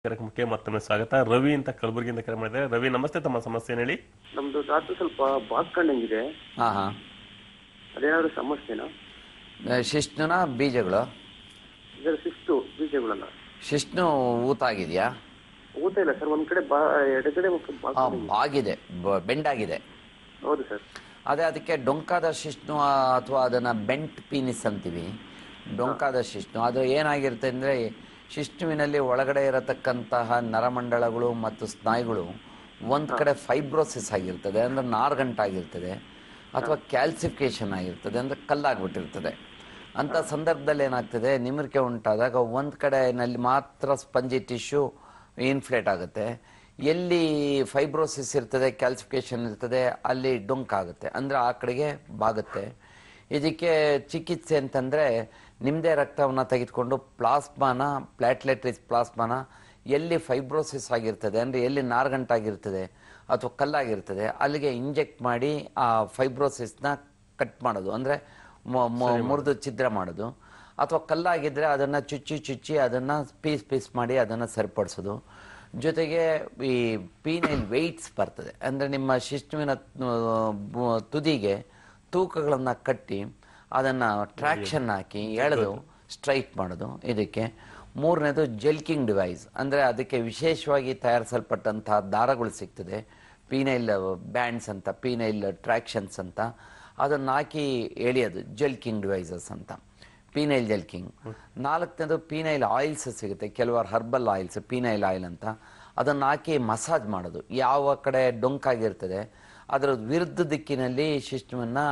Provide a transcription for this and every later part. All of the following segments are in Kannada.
ಕಾರ್ಯಕ್ರಮಕ್ಕೆ ಮತ್ತೊಮ್ಮೆ ಸ್ವಾಗತ ರವಿ ಅಂತ ಕಲಬುರಗಿಯಿಂದ ಕರೆ ಮಾಡಿದ್ದಾರೆ ರವಿ ನಮಸ್ತೆ ತಮ್ಮ ಸಮಸ್ಯೆ ಹೇಳಿ ನಮ್ದು ದಾತು ಸ್ವಲ್ಪ ಬಾಸ್ಕೊಂಡಂಗಿದೆ ಹಾಂ ಹಾಂ ಅದೇನಾದ್ರು ಸಮಸ್ಯೆನಾ ಶಿಷ್ಣುನ ಬೀಜಗಳು ಇದರ ಶಿಸ್ತು ಬೀಜಗಳನ್ನ ಶಿಷ್ಣು ಊತ ಆಗಿದೆಯಾ ಊತ ಇಲ್ಲ ಸರ್ ಒಂದ್ ಕಡೆ ಬಾ ಎಡಗಡೆ ಒಂದು ಆ, ಬಾಸ್ಕೊಂಡಂಗಿದೆ ಬಾಗಿದೆ ಬ- ಬೆಂಡಾಗಿದೆ ಹೌದು ಸರ್ ಅದೇ ಅದಕ್ಕೆ ಡೊಂಕಾದ ಶಿಷ್ಣು ಅಥವಾ ಅದನ್ನು ಬೆಂಟ್ ಪೀನಿಸ್ ಅಂತೀವಿ ಡೊಂಕಾದ ಶಿಷ್ಣು ಅದು ಏನಾಗಿರುತ್ತೆ ಅಂದರೆ ಶಿಷ್ಣುವಿನಲ್ಲಿ ಒಳಗಡೆ ಇರತಕ್ಕಂತಹ ನರಮಂಡಲಗಳು ಮತ್ತು ಸ್ನಾಯುಗಳು ಒಂದು ಕಡೆ ಫೈಬ್ರೋಸಿಸ್ ಆಗಿರ್ತದೆ ಅಂದರೆ ನಾರ್ಗಂಟಾಗಿರ್ತದೆ ಅಥವಾ ಕ್ಯಾಲ್ಸಿಫಿಕೇಶನ್ ಆಗಿರ್ತದೆ ಅಂದರೆ ಕಲ್ಲಾಗ್ಬಿಟ್ಟಿರ್ತದೆ ಅಂಥ ಸಂದರ್ಭದಲ್ಲಿ ಏನಾಗ್ತದೆ ನಿಮಿರಿಕೆ ಉಂಟಾದಾಗ ಒಂದು ಕಡೆಯಲ್ಲಿ ಮಾತ್ರ ಸ್ಪಂಜಿ ಟಿಶ್ಯೂ ಇನ್ಫ್ಲೇಟ್ ಆಗುತ್ತೆ ಎಲ್ಲಿ ಫೈಬ್ರೋಸಿಸ್ ಇರ್ತದೆ ಕ್ಯಾಲ್ಸಿಫಿಕೇಶನ್ ಇರ್ತದೆ ಅಲ್ಲಿ ಡೊಂಕ್ ಆಗುತ್ತೆ ಅಂದರೆ ಆ ಕಡೆಗೆ ಬಾಗುತ್ತೆ ಇದಕ್ಕೆ ಚಿಕಿತ್ಸೆ ಅಂತಂದರೆ ನಿಮ್ಮದೇ ರಕ್ತವನ್ನು ತೆಗೆದುಕೊಂಡು ಪ್ಲಾಸ್ಮಾನ ಪ್ಲಾಟ್ಲೆಟ್ರಿಸ್ ಪ್ಲಾಸ್ಮಾನ ಎಲ್ಲಿ ಫೈಬ್ರೋಸಿಸ್ ಆಗಿರ್ತದೆ ಅಂದರೆ ಎಲ್ಲಿ ನಾರ್ಗಂಟಾಗಿರ್ತದೆ ಅಥವಾ ಕಲ್ಲಾಗಿರ್ತದೆ ಅಲ್ಲಿಗೆ ಇಂಜೆಕ್ಟ್ ಮಾಡಿ ಆ ಫೈಬ್ರೋಸಿಸ್ನ ಕಟ್ ಮಾಡೋದು ಅಂದರೆ ಮುರಿದು ಛಿದ್ರ ಮಾಡೋದು ಅಥವಾ ಕಲ್ಲಾಗಿದ್ದರೆ ಅದನ್ನು ಚುಚ್ಚಿ ಚುಚ್ಚಿ ಅದನ್ನು ಪೀಸ್ ಪೀಸ್ ಮಾಡಿ ಅದನ್ನು ಸರಿಪಡಿಸೋದು ಜೊತೆಗೆ ಈ ಪೀನೈಲ್ ವೆಯ್ಟ್ಸ್ ಬರ್ತದೆ ಅಂದರೆ ನಿಮ್ಮ ಶಿಶ್ನುವಿನ ಆ, ಬು- ತುದಿಗೆ ತೂಕಗಳನ್ನು ಕಟ್ಟಿ ಅದನ್ನು ಟ್ರ್ಯಾಕ್ಷನ್ ಹಾಕಿ ಎಳೆದು ಸ್ಟ್ರೈಟ್ ಮಾಡೋದು ಇದಕ್ಕೆ ಮೂರನೇದು ಜೆಲ್ಕಿಂಗ್ ಡಿವೈಸ್ ಅಂದರೆ ಅದಕ್ಕೆ ವಿಶೇಷವಾಗಿ ತಯಾರಿಸಲ್ಪಟ್ಟಂತಹ ದಾರಗಳು ಸಿಗ್ತದೆ ಪೀನೈಲ್ ಬ್ಯಾಂಡ್ಸ್ ಅಂತ ಪೀನೈಲ್ ಟ್ರ್ಯಾಕ್ಷನ್ಸ್ ಅಂತ ಅದನ್ನು ಹಾಕಿ ಎಳೆಯೋದು ಜೆಲ್ಕಿಂಗ್ ಡಿವೈಸಸ್ ಅಂತ ಪೀನೈಲ್ ಜೆಲ್ಕಿಂಗ್ ನಾಲ್ಕನೇದು ಪೀನೈಲ್ ಆಯಿಲ್ಸ್ ಸಿಗುತ್ತೆ ಕೆಲವರು ಹರ್ಬಲ್ ಆಯಿಲ್ಸ್ ಪೀನೈಲ್ ಆಯಿಲ್ ಅಂತ ಅದನ್ನು ಹಾಕಿ ಮಸಾಜ್ ಮಾಡೋದು ಯಾವ ಕಡೆ ಡೊಂಕಾಗಿರ್ತದೆ ಅದರ ವಿರುದ್ಧ ದಿಕ್ಕಿನಲ್ಲಿ ಶಿಶ್ನುವನ್ನು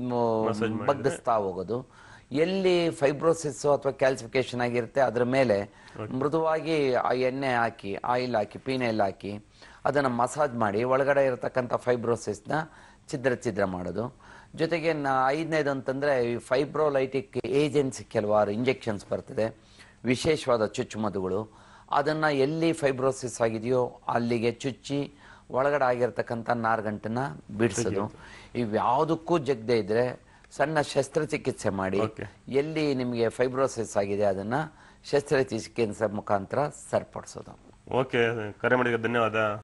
ಬಗ್ಗಿಸ್ತಾ ಹೋಗೋದು ಎಲ್ಲಿ ಫೈಬ್ರೋಸಿಸ್ ಅಥವಾ ಕ್ಯಾಲ್ಸಿಫಿಕೇಶನ್ ಆಗಿರುತ್ತೆ ಅದರ ಮೇಲೆ ಮೃದುವಾಗಿ ಆ ಎಣ್ಣೆ ಹಾಕಿ ಆಯಿಲ್ ಹಾಕಿ ಪೀನೈಲ್ ಹಾಕಿ ಅದನ್ನು ಮಸಾಜ್ ಮಾಡಿ ಒಳಗಡೆ ಇರತಕ್ಕಂಥ ಫೈಬ್ರೋಸಿಸ್ನ ಛಿದ್ರ ಛಿದ್ರ ಮಾಡೋದು ಜೊತೆಗೆ ನಾ ಐದನೇದು ಅಂತಂದರೆ ಈ ಫೈಬ್ರೋಲೈಟಿಕ್ ಏಜೆಂಟ್ಸ್ ಕೆಲವಾರು ಇಂಜೆಕ್ಷನ್ಸ್ ಬರ್ತದೆ ವಿಶೇಷವಾದ ಚುಚ್ಚುಮದ್ದುಗಳು ಅದನ್ನು ಎಲ್ಲಿ ಫೈಬ್ರೋಸಿಸ್ ಆಗಿದೆಯೋ ಅಲ್ಲಿಗೆ ಚುಚ್ಚಿ ಒಳಗಡೆ ಆಗಿರ್ತಕ್ಕಂಥ ನಾರ್ಗಂಟನ್ನ ಬಿಡಿಸೋದು ಇವ್ಯಾವುದಕ್ಕೂ ಜಗ್ದೇ ಇದ್ರೆ ಸಣ್ಣ ಶಸ್ತ್ರಚಿಕಿತ್ಸೆ ಮಾಡಿ Okay. ಎಲ್ಲಿ ನಿಮಗೆ ಫೈಬ್ರೋಸಿಸ್ ಆಗಿದೆ ಅದನ್ನು ಶಸ್ತ್ರಚಿಕಿತ್ಸೆ ಮುಖಾಂತರ ಸರಿಪಡಿಸೋದು ಓಕೆ ಕರೆ ಮಾಡಿದ ಧನ್ಯವಾದ